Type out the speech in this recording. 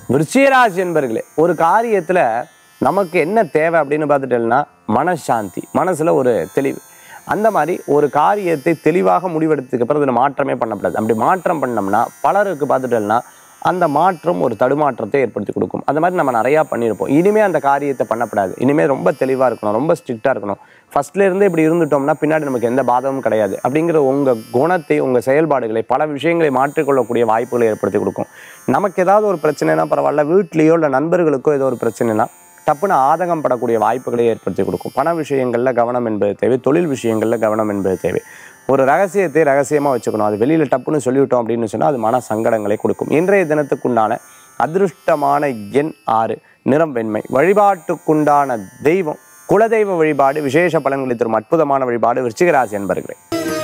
விருச்சிகராசி என்பர்களே ஒரு காரியத்தில் நமக்கு என்ன தேவை அப்படின்னு பார்த்துட்டேன்னா மனசாந்தி மனசில் ஒரு தெளிவு அந்த மாதிரி ஒரு காரியத்தை தெளிவாக முடிவெடுத்ததுக்கு அப்புறம் அதில் மாற்றமே பண்ணக்கூடாது அப்படி மாற்றம் பண்ணோம்னா பலருக்கு பார்த்துட்டேன்னா அந்த மாற்றம் ஒரு தடுமாற்றத்தை ஏற்படுத்தி கொடுக்கும் அந்த மாதிரி நம்ம நிறையா பண்ணியிருப்போம் இனிமேல் அந்த காரியத்தை பண்ணக்கூடாது இனிமேல் ரொம்ப தெளிவாக இருக்கணும் ரொம்ப ஸ்ட்ரிக்டாக இருக்கணும் ஃபர்ஸ்ட்ல இருந்து இப்படி இருந்துட்டோம்னா பின்னாடி நமக்கு எந்த பாதமும் கிடையாது அப்படிங்கிற உங்கள் குணத்தை உங்கள் செயல்பாடுகளை பல விஷயங்களை மாற்றிக்கொள்ளக்கூடிய வாய்ப்புகளை ஏற்படுத்தி கொடுக்கும் நமக்கு ஏதாவது ஒரு பிரச்சனைனா பரவாயில்ல வீட்லேயோ இல்லை நண்பர்களுக்கோ ஏதோ ஒரு பிரச்சனைனா டப்புன்னு ஆதகம் படக்கூடிய வாய்ப்புகளை ஏற்படுத்தி கொடுக்கும் பண விஷயங்களில் கவனம் என்பது தேவை தொழில் விஷயங்களில் கவனம் என்பது தேவை ஒரு ரகசியத்தை ரகசியமாக வச்சுக்கணும் அது வெளியில் டப்புன்னு சொல்லிவிட்டோம் அப்படின்னு சொன்னால் அது மன சங்கடங்களை கொடுக்கும் இன்றைய தினத்துக்குண்டான அதிருஷ்டமான எண் ஆறு நிறம் வெண்மை வழிபாட்டுக்குண்டான தெய்வம் குலதெய்வ வழிபாடு விசேஷ பலன்களை தரும் அற்புதமான வழிபாடு விருச்சிகராசி என்பர்களே